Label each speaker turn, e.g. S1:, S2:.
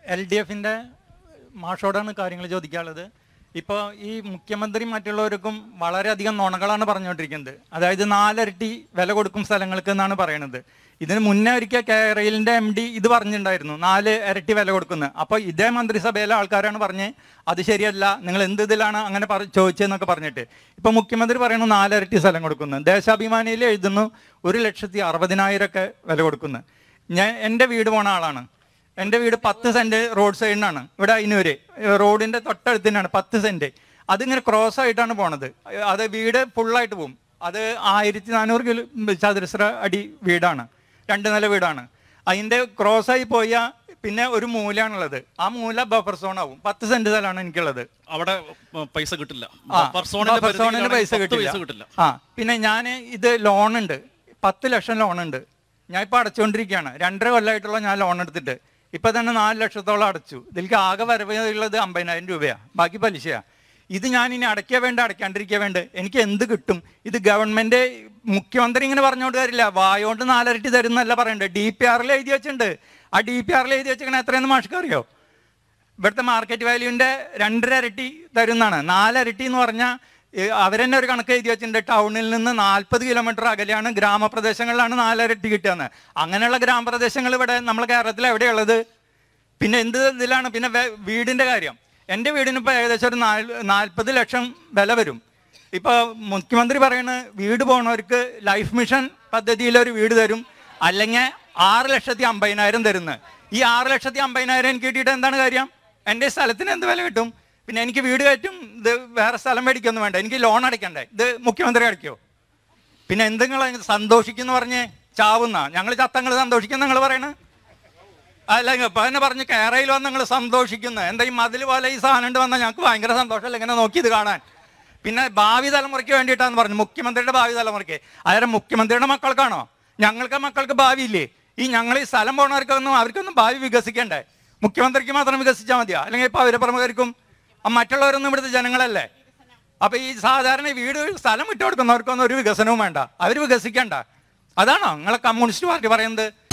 S1: L D എഫിൻ്റെ മാഷോടാണ് കാര്യങ്ങൾ ചോദിക്കാനുള്ളത് ഇപ്പോൾ ഈ മുഖ്യമന്ത്രി മറ്റുള്ളവർക്കും വളരെയധികം നുണകളാണ് പറഞ്ഞുകൊണ്ടിരിക്കുന്നത് അതായത് നാലരട്ടി വില കൊടുക്കും സ്ഥലങ്ങൾക്ക് എന്നാണ് പറയുന്നത് ഇതിന് മുന്നേ ഒരിക്കൽ കേരളിൻ്റെ എം ഡി ഇത് പറഞ്ഞിട്ടുണ്ടായിരുന്നു നാല് ഇരട്ടി വില കൊടുക്കുന്നത് അപ്പോൾ ഇതേ മന്ത്രിസഭയിലെ ആൾക്കാരാണ് പറഞ്ഞ് അത് ശരിയല്ല നിങ്ങൾ എന്ത് ഇതിലാണ് അങ്ങനെ പറ ചോദിച്ചതെന്നൊക്കെ പറഞ്ഞിട്ട് ഇപ്പം മുഖ്യമന്ത്രി പറയുന്നു നാലിരട്ടി സ്ഥലം കൊടുക്കുന്നു ദേശാഭിമാനിയിൽ എഴുതുന്നു ഒരു ലക്ഷത്തി അറുപതിനായിരമൊക്കെ വില കൊടുക്കുന്നു ഞാൻ എൻ്റെ വീട് പോണ ആളാണ് എൻ്റെ വീട് പത്ത് സെന്റ് റോഡ് സൈഡിനാണ് ഇവിടെ അയിനൂര് റോഡിന്റെ തൊട്ടടുത്ത് തന്നെയാണ് പത്ത് സെന്റ് അതിങ്ങനെ ക്രോസ് ആയിട്ടാണ് പോണത് അത് വീട് ഫുള്ളായിട്ട് പോകും അത് ആയിരത്തി നാനൂറ് കിലോ ചതുരശ്ര അടി വീടാണ് രണ്ട് നില വീടാണ് അതിന്റെ ക്രോസ് ആയി പോയ പിന്നെ ഒരു മൂലയാണുള്ളത് ആ മൂല ബഫർ സോൺ ആവും പത്ത് സെന്റ് സ്ഥലമാണ് എനിക്കുള്ളത്
S2: അവിടെ ഉം, പൈസ കിട്ടില്ല
S1: ആ,
S2: ബഫർ സോണിന്റെ
S1: ബഫർ സോണിന്
S2: പരിധിയിലാണെങ്കിൽ
S1: പൈസ
S2: പത്ത്
S1: കിട്ടില്ല
S2: കിട്ടില്ല
S1: ആ പിന്നെ ഞാൻ ഇത് ലോൺ ഉണ്ട് പത്ത് ലക്ഷം ലോൺ ഉണ്ട് ഞാൻ ഇപ്പൊ അടച്ചുകൊണ്ടിരിക്കുകയാണ് രണ്ടര കൊല്ലമായിട്ടുള്ള ഞാൻ ലോൺ എടുത്തിട്ട് ഇപ്പൊ തന്നെ നാല് ലക്ഷത്തോളം അടച്ചു ഇതിലേക്ക് ആകെ വരവ് ഉള്ളത് അമ്പതിനായിരം രൂപയാ ബാക്കി പലിശയാ ഇത് ഞാൻ ഇനി അടയ്ക്കുക വേണ്ട അടയ്ക്കാണ്ടിരിക്കുക വേണ്ട എനിക്ക് എന്ത് കിട്ടും ഇത് ഗവൺമെന്റ് മുഖ്യമന്ത്രി ഇങ്ങനെ പറഞ്ഞോണ്ട് കാര്യമില്ല വായോണ്ട് നാലരട്ടി തരുന്നല്ല പറയണ്ടത് ഡി പി ആറിൽ എഴുതി വെച്ചിട്ടുണ്ട് ആ ഡി പി ആറിൽ എഴുതി വെച്ചിരിക്കണ എത്രയെന്ന് മാഷ്ക്ക് അറിയോ ഇവിടുത്തെ മാർക്കറ്റ് വാല്യൂവിന്റെ രണ്ടര ഇരട്ടി തരുന്നതാണ് നാലരട്ടി എന്ന് പറഞ്ഞാൽ അവരെന്നെ ഒരു കണക്ക് എഴുതി വെച്ചിട്ടുണ്ട് ടൗണിൽ നിന്ന് നാൽപ്പത് കിലോമീറ്റർ അകലെയാണ് ഗ്രാമപ്രദേശങ്ങളിലാണ് നാലരട്ടി കിട്ടുകയെന്ന് അങ്ങനെയുള്ള ഗ്രാമപ്രദേശങ്ങൾ ഇവിടെ നമ്മുടെ കേരളത്തിൽ എവിടെയുള്ളത് പിന്നെ എന്ത് ഇതിലാണ് പിന്നെ വെ- വീടിന്റെ കാര്യം എൻ്റെ വീടിന് ഇപ്പോൾ ഏകദേശം ഒരു നാല് നാൽപ്പത് ലക്ഷം വില വരും ഇപ്പോൾ മുഖ്യമന്ത്രി പറയുന്നത് വീട് പോണവർക്ക് ലൈഫ് മിഷൻ പദ്ധതിയിൽ ഒരു വീട് തരും അല്ലെങ്കിൽ ആറ് ലക്ഷത്തി അമ്പതിനായിരം തരുന്നത് ഈ ആറ് ലക്ഷത്തി അമ്പതിനായിരം എനിക്ക് കിട്ടിയിട്ട് എന്താണ് കാര്യം എൻ്റെ സ്ഥലത്തിന് എന്ത് വില കിട്ടും പിന്നെ എനിക്ക് വീട് കയറ്റും ഇത് വേറെ സ്ഥലം മേടിക്കൊന്നും വേണ്ട എനിക്ക് ലോൺ അടയ്ക്കണ്ടേ ഇത് മുഖ്യമന്ത്രി അടയ്ക്കോ പിന്നെ എന്തെങ്കിലും സന്തോഷിക്കുന്നു പറഞ്ഞ് ചാവുന്ന ഞങ്ങൾ ചത്തങ്ങൾ സന്തോഷിക്കുന്ന നിങ്ങൾ പറയണേ അല്ല ഇപ്പൊ തന്നെ പറഞ്ഞ് കേരളയിൽ വന്ന് നിങ്ങൾ സന്തോഷിക്കുന്നു എന്താ ഈ മതിൽ പോലെ ഈ സാധനം ഉണ്ട് വന്നാൽ ഞങ്ങൾക്ക് ഭയങ്കര സന്തോഷമല്ല ഇങ്ങനെ നോക്കി ഇത് കാണാൻ പിന്നെ ഭാവി തലമുറയ്ക്ക് വേണ്ടിയിട്ടാന്ന് പറഞ്ഞു മുഖ്യമന്ത്രിയുടെ ഭാവി തലമുറയ്ക്ക് അതായത് മുഖ്യമന്ത്രിയുടെ മക്കൾക്കാണോ ഞങ്ങൾക്ക് മക്കൾക്ക് ഭാവി ഇല്ലേ ഈ ഞങ്ങൾ ഈ സ്ഥലം പോണവർക്കൊന്നും അവർക്കൊന്നും ഭാവി വികസിക്കണ്ടേ മുഖ്യമന്ത്രിക്ക് മാത്രം വികസിച്ചാൽ മതിയോ അല്ലെങ്കിൽ ഇപ്പൊ അവരെ പ്രമുഖർക്കും ആ മറ്റുള്ളവരൊന്നും ഇവിടുത്തെ ജനങ്ങളല്ലേ അപ്പൊ ഈ സാധാരണ ഈ വീട് സ്ഥലം വിട്ടു കൊടുക്കുന്നവർക്കൊന്നും ഒരു വികസനവും വേണ്ട അവർ വികസിക്കണ്ട അതാണോ നിങ്ങളെ കമ്മ്യൂണിസ്റ്റ് പാർട്ടി പറയുന്നത്